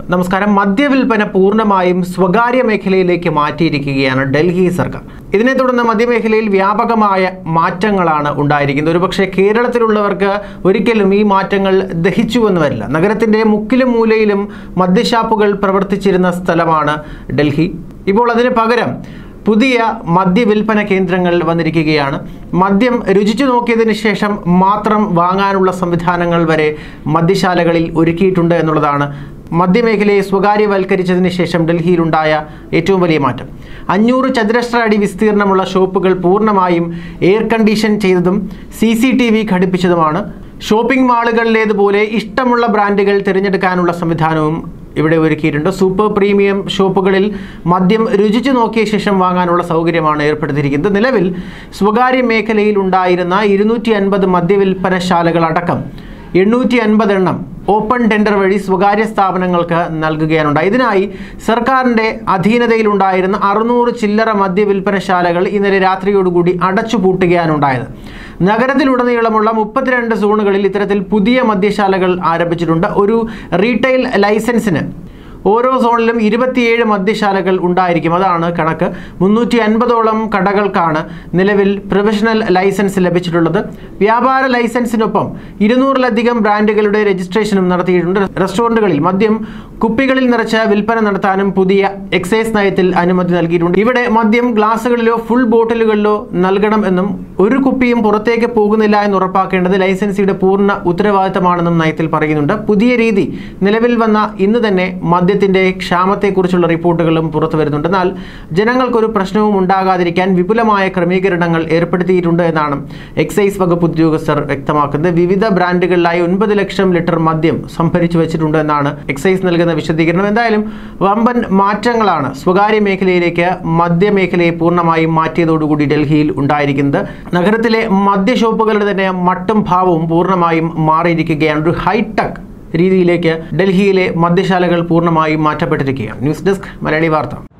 നമസ്കാരം മദ്യവിൽപ്പന പൂർണ്ണമായും സ്വകാര്യ മേഖലയിലേക്ക് മാറ്റിയിരിക്കുകയാണ് ഡൽഹി സർക്കാർ ഇതിനെ തുടർന്ന് മദ്യമേഖലയിൽ വ്യാപകമായ മാറ്റങ്ങളാണ് ഉണ്ടായിരിക്കുന്നത് ഒരുപക്ഷെ കേരളത്തിലുള്ളവർക്ക് ഒരിക്കലും ഈ മാറ്റങ്ങൾ ദഹിച്ചുവെന്ന് വരില്ല നഗരത്തിന്റെ മുക്കിലും മൂലയിലും മദ്യഷാപ്പുകൾ പ്രവർത്തിച്ചിരുന്ന സ്ഥലമാണ് ഡൽഹി ഇപ്പോൾ അതിന് പകരം പുതിയ മദ്യവിൽപ്പന കേന്ദ്രങ്ങൾ വന്നിരിക്കുകയാണ് മദ്യം രുചിച്ചു നോക്കിയതിന് ശേഷം മാത്രം വാങ്ങാനുള്ള സംവിധാനങ്ങൾ വരെ മദ്യശാലകളിൽ ഒരുക്കിയിട്ടുണ്ട് എന്നുള്ളതാണ് മദ്യമേഖലയെ സ്വകാര്യവൽക്കരിച്ചതിന് ശേഷം ഡൽഹിയിലുണ്ടായ ഏറ്റവും വലിയ മാറ്റം അഞ്ഞൂറ് ചതുരശ്ര അടി വിസ്തീർണമുള്ള ഷോപ്പുകൾ പൂർണ്ണമായും എയർ കണ്ടീഷൻ ചെയ്തതും സി സി ടി വി ഘടിപ്പിച്ചതുമാണ് ഷോപ്പിംഗ് മാളുകളിലേതുപോലെ ഇഷ്ടമുള്ള ബ്രാൻഡുകൾ തിരഞ്ഞെടുക്കാനുള്ള സംവിധാനവും ഇവിടെ ഒരുക്കിയിട്ടുണ്ട് സൂപ്പർ പ്രീമിയം ഷോപ്പുകളിൽ മദ്യം രുചിച്ചു നോക്കിയ ശേഷം വാങ്ങാനുള്ള സൗകര്യമാണ് ഏർപ്പെടുത്തിയിരിക്കുന്നത് നിലവിൽ സ്വകാര്യ മേഖലയിൽ ഉണ്ടായിരുന്ന ഇരുന്നൂറ്റി അൻപത് മദ്യവിൽപ്പനശാലകളടക്കം എണ്ണൂറ്റി അൻപത് എണ്ണം ഓപ്പൺ ടെൻഡർ വഴി സ്വകാര്യ സ്ഥാപനങ്ങൾക്ക് നൽകുകയാണുണ്ടായി ഇതിനായി സർക്കാരിൻ്റെ അധീനതയിലുണ്ടായിരുന്ന അറുന്നൂറ് ചില്ലറ മദ്യവിൽപ്പനശാലകൾ ഇന്നലെ രാത്രിയോടുകൂടി അടച്ചുപൂട്ടുകയാണുണ്ടായത് നഗരത്തിലുടനീളമുള്ള മുപ്പത്തിരണ്ട് സോണുകളിൽ ഇത്തരത്തിൽ പുതിയ മദ്യശാലകൾ ആരംഭിച്ചിട്ടുണ്ട് ഒരു റീറ്റെയിൽ ലൈസൻസിന് ഓരോ സോണിലും ഇരുപത്തിയേഴ് മദ്യശാലകൾ ഉണ്ടായിരിക്കും അതാണ് കണക്ക് മുന്നൂറ്റി അൻപതോളം കടകൾക്കാണ് നിലവിൽ പ്രൊഫഷണൽ ലൈസൻസ് ലഭിച്ചിട്ടുള്ളത് വ്യാപാര ലൈസൻസിനൊപ്പം ഇരുന്നൂറിലധികം ബ്രാൻഡുകളുടെ രജിസ്ട്രേഷനും നടത്തിയിട്ടുണ്ട് റെസ്റ്റോറൻറ്റുകളിൽ മദ്യം കുപ്പികളിൽ നിറച്ച് വിൽപ്പന നടത്താനും പുതിയ എക്സൈസ് നയത്തിൽ അനുമതി നൽകിയിട്ടുണ്ട് ഇവിടെ മദ്യം ഗ്ലാസുകളിലോ ഫുൾ ബോട്ടിലുകളിലോ നൽകണം എന്നും ഒരു കുപ്പിയും പുറത്തേക്ക് പോകുന്നില്ല എന്ന് ഉറപ്പാക്കേണ്ടത് ലൈസൻസിയുടെ പൂർണ്ണ ഉത്തരവാദിത്തമാണെന്നും നയത്തിൽ പറയുന്നുണ്ട് പുതിയ രീതി നിലവിൽ വന്ന ഇന്ന് തന്നെ മദ്യത്തിന്റെ ക്ഷാമത്തെക്കുറിച്ചുള്ള റിപ്പോർട്ടുകളും പുറത്തു വരുന്നുണ്ട് എന്നാൽ ജനങ്ങൾക്കൊരു പ്രശ്നവും ഉണ്ടാകാതിരിക്കാൻ വിപുലമായ ക്രമീകരണങ്ങൾ ഏർപ്പെടുത്തിയിട്ടുണ്ട് എന്നാണ് എക്സൈസ് വകുപ്പ് ഉദ്യോഗസ്ഥർ വ്യക്തമാക്കുന്നത് വിവിധ ബ്രാൻഡുകളിലായി ഒൻപത് ലക്ഷം ലിറ്റർ മദ്യം സംഭരിച്ചു വെച്ചിട്ടുണ്ട് എന്നാണ് എക്സൈസ് നൽകുന്ന വിശദീകരണം എന്തായാലും വമ്പൻ മാറ്റങ്ങളാണ് സ്വകാര്യ മേഖലയിലേക്ക് മദ്യമേഖലയെ പൂർണ്ണമായും മാറ്റിയതോടുകൂടി ഡൽഹിയിൽ ഉണ്ടായിരിക്കുന്നത് നഗരത്തിലെ മദ്യഷോപ്പുകളുടെ തന്നെ മട്ടും ഭാവവും പൂർണ്ണമായും മാറിയിരിക്കുകയാണ് ഒരു ഹൈടെക് രീതിയിലേക്ക് ഡൽഹിയിലെ മദ്യശാലകൾ പൂർണ്ണമായും മാറ്റപ്പെട്ടിരിക്കുകയാണ് ന്യൂസ് ഡെസ്ക് മലയാളി വാർത്ത